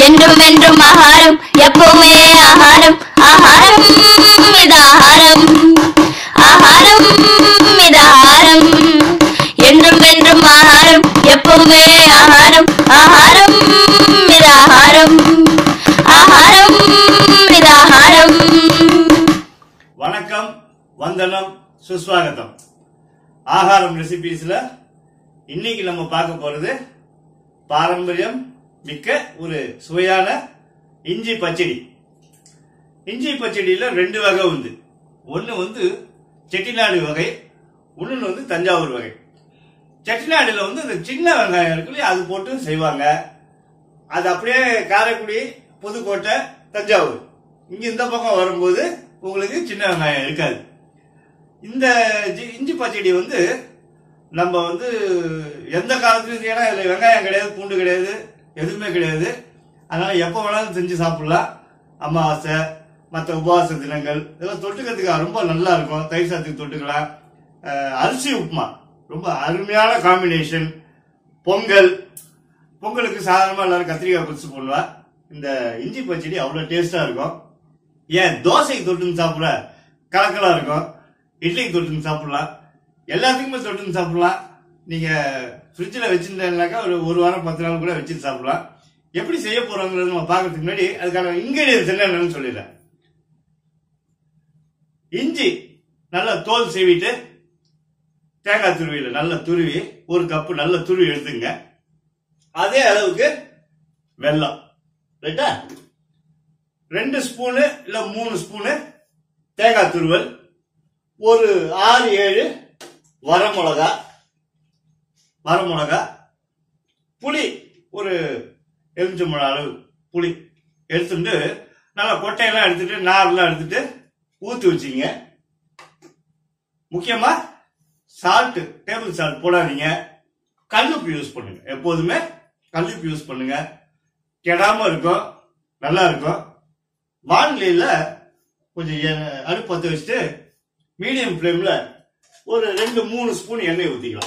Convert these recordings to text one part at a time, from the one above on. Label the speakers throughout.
Speaker 1: என்றும் என்றும் ஆகாரம் எப்பவுமே ஆகாரம் ஆகாரம் இது ஆகாரம் ஆகாரம் இது ஆகாரம் என்றும் என்றும் ஆகாரம் எப்பவுமே ஆகாரம் ஆகாரம் இது ஆகாரம் ஆகாரம் இது ஆகாரம்
Speaker 2: வணக்கம் வந்தனம் சுஸ்வாகத்தம் ஆகாரம் ரெசிபீஸ்ல இன்னைக்கு நம்ம பார்க்க போறது பாரம்பரியம் மிக்க ஒரு சுவையான இஞ்சி பச்சடி இஞ்சி பச்சடியில ரெண்டு வகை உண்டு ஒன்னு வந்து செட்டிநாடு வகை இன்னொன்னு வந்து தஞ்சாவூர் வகை செட்டிநாடுல வந்து இந்த சின்ன வெங்காயம் இருக்கு இல்லையா அது போட்டு செய்வாங்க அது அப்படியே காரைக்குடி புதுக்கோட்டை தஞ்சாவூர் இங்க இந்த பக்கம் வரும்போது உங்களுக்கு சின்ன வெங்காயம் இருக்காது இந்த ஜி- இஞ்சி பச்சடி வந்து நம்ம வந்து எந்த காலத்துலயும் ஏன்னா இதுல வெங்காயம் கிடையாது பூண்டு கிடையாது எதுவுமே கிடையாது அதனால எப்போ வேணாலும் செஞ்சு சாப்பிடலாம் அமாவாசை மற்ற உபவாச தினங்கள் இதெல்லாம் தொட்டுக்கிறதுக்கு ரொம்ப நல்லா இருக்கும் தயிர் சாதத்துக்கு தொட்டுக்கலாம் அஹ், அரிசி உப்புமா ரொம்ப அருமையான காம்பினேஷன் பொங்கல் பொங்கலுக்கு சாதாரணமா எல்லாரும் கத்திரிக்காய் பிடிச்சி போடுவா இந்த இஞ்சி பச்சடி அவ்வளவு டேஸ்டா இருக்கும் ஏன் தோசைக்கு தொட்டுன்னு சாப்பிட கலக்கலா இருக்கும் இட்லிக்கு தொட்டுன்னு சாப்பிடலாம் எல்லாத்துக்குமே தொட்டுன்னு சாப்பிடலாம் நீங்க ஃப்ரிட்ஜில் வச்சிருந்தேன்னாக்கா ஒரு ஒரு வாரம் பத்து நாள் கூட வச்சுட்டு சாப்பிடலாம் எப்படி செய்ய போறோங்கிறது நம்ம பார்க்கறதுக்கு முன்னாடி அதுக்கான இன்கிரீடியன்ஸ் என்னென்னு சொல்லிடுறேன் இஞ்சி நல்லா தோல் சீவிட்டு தேங்காய் துருவியில நல்லா துருவி ஒரு கப்பு நல்ல துருவி எடுத்துங்க அதே அளவுக்கு வெல்லம் ரைட்டா ரெண்டு ஸ்பூனு இல்ல மூணு ஸ்பூனு தேங்காய் துருவல் ஒரு ஆறு ஏழு வரமிளகா வரமிளகா புளி ஒரு எலுமிச்சம்பழம் அளவு புளி எடுத்துட்டு நல்லா கொட்டையெல்லாம் எடுத்துட்டு நார்லாம் எடுத்துட்டு ஊத்தி வச்சிங்க முக்கியமா சால்ட் டேபிள் சால்ட் போடாதீங்க கல்லுப்பு யூஸ் பண்ணுங்க எப்போதுமே கல்லுப்பு யூஸ் பண்ணுங்க கெடாம இருக்கும் நல்லா இருக்கும் வானிலையில கொஞ்சம் எண்ணெய் அடுப்பு பற்ற வச்சுட்டு மீடியம் ஃப்ளேம்ல ஒரு ரெண்டு மூணு ஸ்பூன் எண்ணெய் ஊத்திக்கலாம்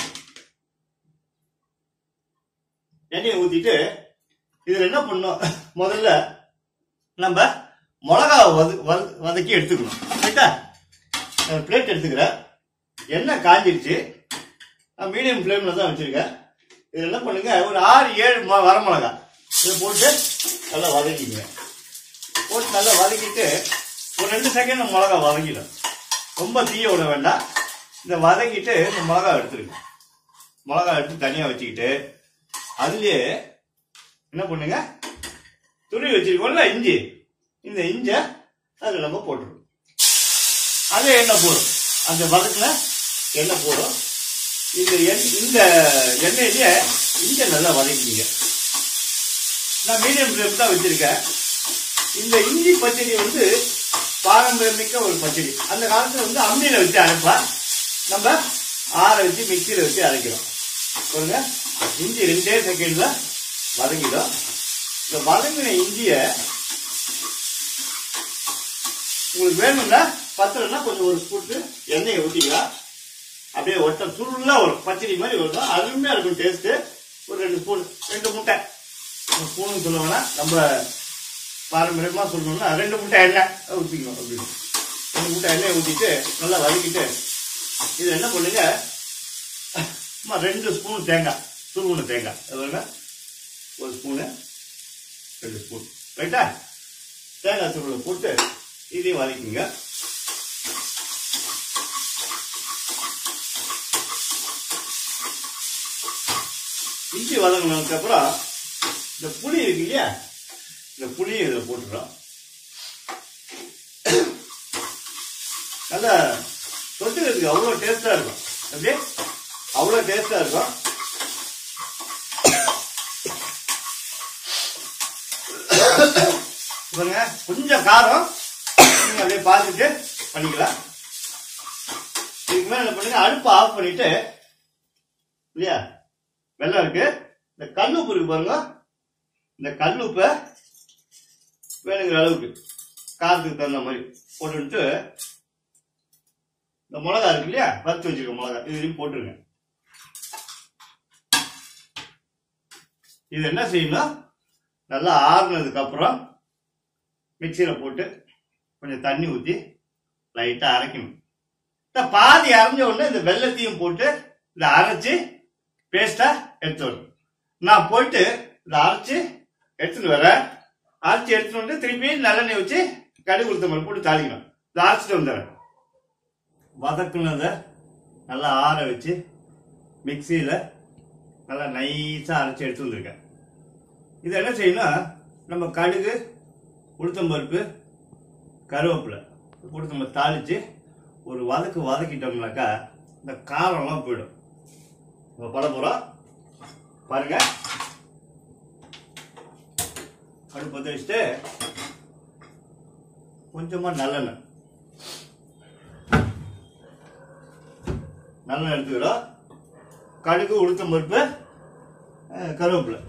Speaker 2: எண்ணெயை ஊத்திட்டு இதுல என்ன பண்ணோம் முதல்ல நம்ம மிளகாவை வத வத- வதக்கி எடுத்துக்கணும் ரைட்டா பிளேட் எடுத்துக்கிறேன் எண்ணெய் காஞ்சிருச்சு நான் மீடியம் ஃப்ளேம்ல தான் வச்சிருக்கேன் இது என்ன பண்ணுங்க ஒரு ஆறு ஏழு ம- வரமிளகா இதை போட்டு நல்லா வதக்கிங்க போட்டு நல்லா வதக்கிட்டு ஒரு ரெண்டு செகண்ட் மிளகா வதக்கிடும் ரொம்ப தீய விட வேண்டாம் இந்த வதக்கிட்டு இந்த மிளகா எடுத்துருங்க மிளகா எடுத்து தனியாக வச்சுக்கிட்டு அதுலயே என்ன பண்ணுங்க துருவி வச்சிருக்கோம்ல இஞ்சி இந்த இஞ்சை அதில் நம்ம போட்டுருவோம் அதே எண்ணெய் போடும் அந்த வதக்குல எண்ணெய் போடும் இந்த எண்- இந்த எண்ணெயிலேயே இஞ்சை நல்லா வதக்கிங்க நான் மீடியம் ஃப்ளேம் தான் வச்சிருக்கேன் இந்த இஞ்சி பச்சடி வந்து பாரம்பரியமிக்க ஒரு பச்சடி அந்த காலத்துல வந்து அம்மியில வச்சு அரைப்பா நம்ம ஆற வச்சு மிக்சியில வச்சு அரைக்கிறோம் பாருங்க இஞ்சி ரெண்டே செகண்ட்ல வதங்கிடும் இந்த வதங்கின இஞ்சிய உங்களுக்கு வேணும்னா பத்தலைன்னா கொஞ்சம் ஒரு ஸ்பூட்டு எண்ணெயை ஊற்றிக்கலாம் அப்படியே ஒட்ட சுருளா வரும் பச்சடி மாதிரி வரும் அருமையா இருக்கும் டேஸ்ட் ஒரு ரெண்டு ஸ்பூன் ரெண்டு முட்டை ஸ்பூன் சொல்ல வேணாம் நம்ம பாரம்பரியமா சொல்லணும்னா ரெண்டு முட்டை எண்ணெய் ஊற்றிக்கணும் அப்படின்னு ரெண்டு முட்டை எண்ணெய் ஊற்றிட்டு நல்லா வதக்கிட்டு இது என்ன பண்ணுங்க சும்மா ரெண்டு ஸ்பூன் தேங்காய் துருவண தேங்காய் அது வேணா ஒரு ஸ்பூனு ரெண்டு ஸ்பூன் ரைட்டா தேங்காய் துருவலை போட்டு இதையும் வதக்கிங்க இஞ்சி வதங்கினதுக்கு அப்புறம் இந்த புளி இருக்கு இல்லையா இந்த புளியை இதில் போட்டுறோம் நல்லா தொட்டுக்கிறதுக்கு அவ்வளோ டேஸ்டா இருக்கும் அப்படியே அவ்வளோ டேஸ்டா இருக்கும் பாருங்க கொஞ்சம் காரம் நீங்க அப்படியே பார்த்துட்டு பண்ணிக்கலாம் இதுக்கு மேல என்ன பண்ணுங்க அடுப்பை ஆஃப் பண்ணிட்டு இல்லையா வெள்ளம் இருக்கு இந்த கல்லுப்பு இருக்கு பாருங்க இந்த கல்லுப்பை வேணுங்கிற அளவுக்கு காரத்துக்கு தகுந்த மாதிரி போட்டுட்டு இந்த மிளகா இருக்கு இல்லையா வறுத்து வச்சிருக்க மிளகா இதையும் போட்டுருங்க இது என்ன செய்யணும் நல்லா ஆறுனதுக்கு அப்புறம் மிக்சியில போட்டு கொஞ்சம் தண்ணி ஊற்றி லைட்டா அரைக்கணும் இந்த பாதி அரைஞ்ச உடனே இந்த வெள்ளத்தையும் போட்டு இதை அரைச்சு பேஸ்டா எடுத்து வரணும் நான் போயிட்டு இதை அரைச்சு எடுத்துட்டு வரேன் அரைச்சு எடுத்துட்டு வந்து திருப்பி நல்லெண்ணெய் வச்சு கடுகு உளுத்தம் பருப்பு போட்டு தாளிக்கணும் இதை அரைச்சிட்டு வந்துடுறேன் வதக்குனதை நல்லா ஆற வச்சு மிக்சியில் நல்லா நைஸாக அரைச்சி எடுத்து வந்திருக்கேன் இது என்ன செய்யணும் நம்ம கடுகு உளுத்தம்பருப்பு கருவேப்பிலை போட்டு நம்ம தாளித்து ஒரு வதக்கு வதக்கிட்டோம்னாக்கா இந்த காரம்லாம் போயிடும் நம்ம பட போகிறோம் பாருங்க அடுப்பு பற்ற வச்சுட்டு கொஞ்சமாக நல்லெண்ணெய் நல்லெண்ணெய் எடுத்துக்கிறோம் கடுகு உளுத்தம் பருப்பு அஹ், கருவேப்பிலை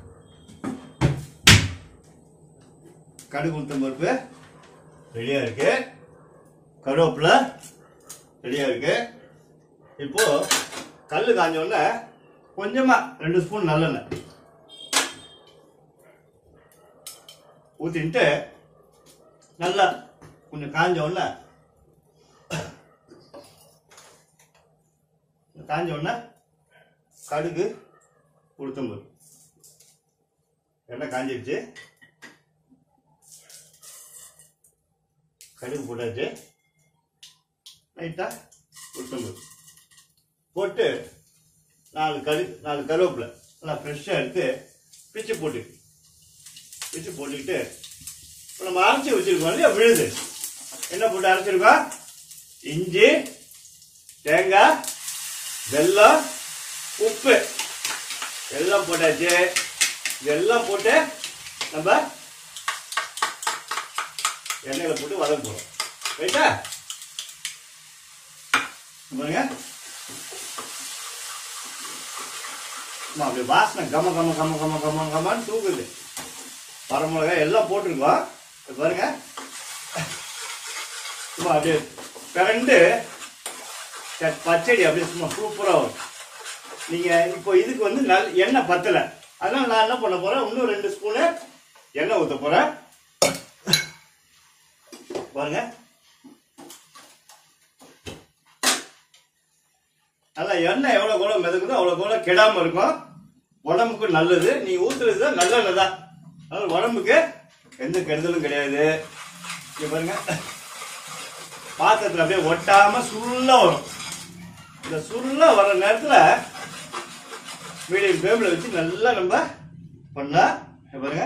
Speaker 2: கடுகு உளுத்தம் பருப்பு ரெடியா இருக்கு கருவேப்பிலை ரெடியா இருக்கு இப்போ கல் காஞ்ச உடனே கொஞ்சமா ரெண்டு ஸ்பூன் நல்லெண்ணெய் ஊத்திட்டு நல்லா கொஞ்சம் காஞ்ச உடனே காஞ்ச உடனே கடுகு உளுத்தம்பருப்பு எண்ணெய் காஞ்சிருச்சு கடுகு போட்டாச்சு லைட்டாக உளுத்தம்பருப்பு போட்டு நாலு கரு நாலு கருவேப்பிலை நல்லா ஃப்ரெஷ்ஷாக எடுத்து பிச்சு போட்டு பிச்சு போட்டுக்கிட்டு இப்போ நம்ம அரைச்சி வச்சிருக்கோம் இல்லையா விழுது என்ன போட்டு அரைச்சிருக்கோம் இஞ்சி தேங்காய் வெல்லம் உப்பு எல்லாம் போட்டாச்சு இதெல்லாம் போட்டு நம்ம எண்ணெயில போட்டு வதக்க போறோம் ரைட்டா பாருங்க சும்மா அப்படியே வாசனை கம கம கம கம கம கமன்னு தூக்குது வரமிளகாய் எல்லாம் போட்டிருக்கோம் இது பாருங்க சும்மா அப்படியே பிறண்டு ச- பச்சடி அப்படியே சும்மா சூப்பராக வரும் நீங்க இப்போ இதுக்கு வந்து நல் எண்ணெய் பத்தல அதனால நான் என்ன பண்ண போறேன் இன்னும் ரெண்டு ஸ்பூனு எண்ணெய் ஊத்த போறேன் பாருங்க நல்லா எண்ணெய் எவ்வளவு கூட மிதக்குதோ அவ்வளவு கூட கெடாம இருக்கும் உடம்புக்கு நல்லது நீ ஊத்துறது தான் நல்லெண்ணெய் தான் அதனால உடம்புக்கு எந்த கெடுதலும் கிடையாது இங்க பாருங்க பாத்திரத்துல அப்படியே ஒட்டாம சுருளா வரும் இந்த சுருளா வர நேரத்துல மீடியம் ஃப்ளேம்ல வச்சு நல்லா நம்ம பண்ணா இங்க பாருங்க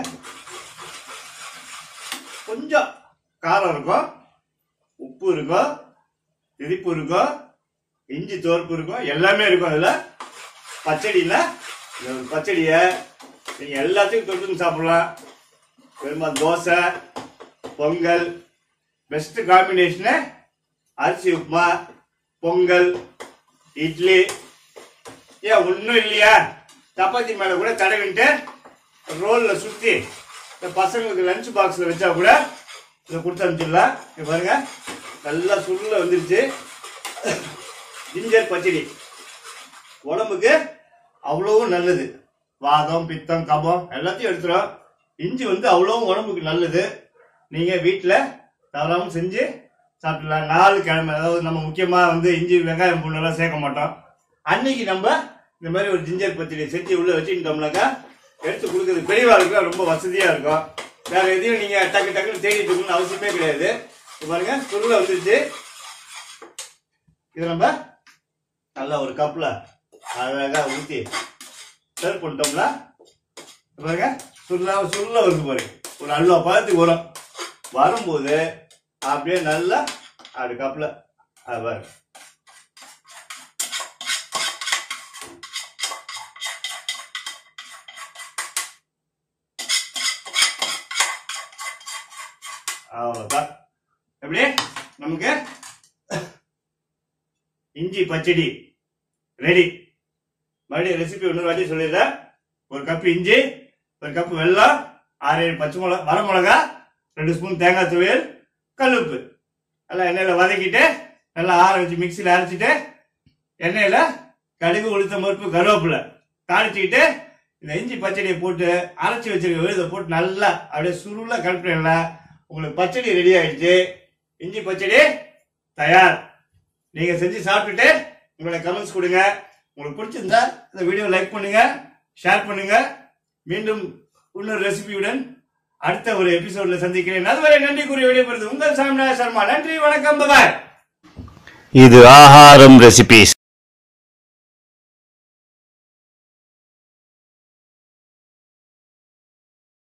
Speaker 2: கொஞ்சம் காரம் இருக்கும் உப்பு இருக்கும் திரிப்பு இருக்கும் இஞ்சி தோர்ப்பு இருக்கும் எல்லாமே இருக்கும் அதுல பச்சடினா இந்த ஒரு பச்சடியை நீங்க எல்லாத்தையும் தொட்டுன்னு சாப்பிடலாம் பெருமா தோசை பொங்கல் பெஸ்ட் காம்பினேஷனு அரிசி உப்புமா பொங்கல் இட்லி ஏன் ஒன்றும் இல்லையா சப்பாத்தி மேலே கூட தடவிட்டு ரோலில் சுற்றி இந்த பசங்களுக்கு லஞ்ச் பாக்ஸில் வச்சா கூட இதை கொடுத்து அனுப்பிச்சிடலாம் இங்க பாருங்க நல்லா சுருள வந்துருச்சு ஜிஞ்சர் பச்சடி உடம்புக்கு அவ்வளவும் நல்லது வாதம் பித்தம் கபம் எல்லாத்தையும் எடுத்துரும் இஞ்சி வந்து அவ்வளவும் உடம்புக்கு நல்லது நீங்க வீட்டில் தவறாம செஞ்சு சாப்பிடலாம் நாலு கிழமை அதாவது நம்ம முக்கியமா வந்து இஞ்சி வெங்காயம் பூண்டெல்லாம் சேர்க்க மாட்டோம் அன்னைக்கு நம்ம இந்த மாதிரி ஒரு ஜிஞ்சர் பச்சடி செஞ்சு உள்ள வச்சுக்கிட்டோம்னாக்கா எடுத்து கொடுக்குறது பெரியவாளுக்கு ரொம்ப வசதியா இருக்கும் வேற எதையும் நீங்க டக்கு டக்குன்னு தேடிட்டு இருக்கணும்னு அவசியமே கிடையாது இப்ப பாருங்க சுருள வந்துருச்சு இது நம்ம நல்லா ஒரு கப்ல அழகா ஊத்தி சர்வ் பண்ணிட்டோம்னா இப்ப பாருங்க சுருளா சுருள வருது பாருங்க ஒரு அல்வா பழத்துக்கு வரும் வரும்போது அப்படியே நல்லா அப்படி கப்ல அது பாருங்க அவ்வளவுதான் எப்படி நமக்கு இஞ்சி பச்சடி ரெடி மறுபடியும் ரெசிபி இன்னொரு வாட்டி சொல்லிடுறேன் ஒரு கப் இஞ்சி ஒரு கப் வெல்லம் ஆறு ஏழு பச்சை மிளகா வர மிளகா ரெண்டு ஸ்பூன் தேங்காய் துவையல் கல்லுப்பு நல்லா எண்ணெயில் வதக்கிட்டு நல்லா ஆற வச்சு மிக்சியில் அரைச்சிட்டு எண்ணெயில் கடுகு உளுத்தம் பருப்பு கருவேப்பிலை தாளிச்சுக்கிட்டு இந்த இஞ்சி பச்சடியை போட்டு அரைச்சி வச்சிருக்க விழுதை போட்டு நல்லா அப்படியே சுருளா கலப்பிடல உங்களுக்கு பச்சடி ரெடி ஆயிடுச்சு இஞ்சி பச்சடி தயார் நீங்க செஞ்சு சாப்பிட்டுட்டு உங்களோட கமெண்ட்ஸ் கொடுங்க உங்களுக்கு பிடிச்சிருந்தா இந்த வீடியோ லைக் பண்ணுங்க ஷேர் பண்ணுங்க மீண்டும் இன்னொரு ரெசிபியுடன் அடுத்த ஒரு எபிசோட்ல சந்திக்கிறேன் அதுவரை நன்றி கூறி விடைபெறுது உங்கள் சாமிநாத சர்மா நன்றி வணக்கம் பாய்
Speaker 3: இது ஆகாரம் ரெசிபீஸ்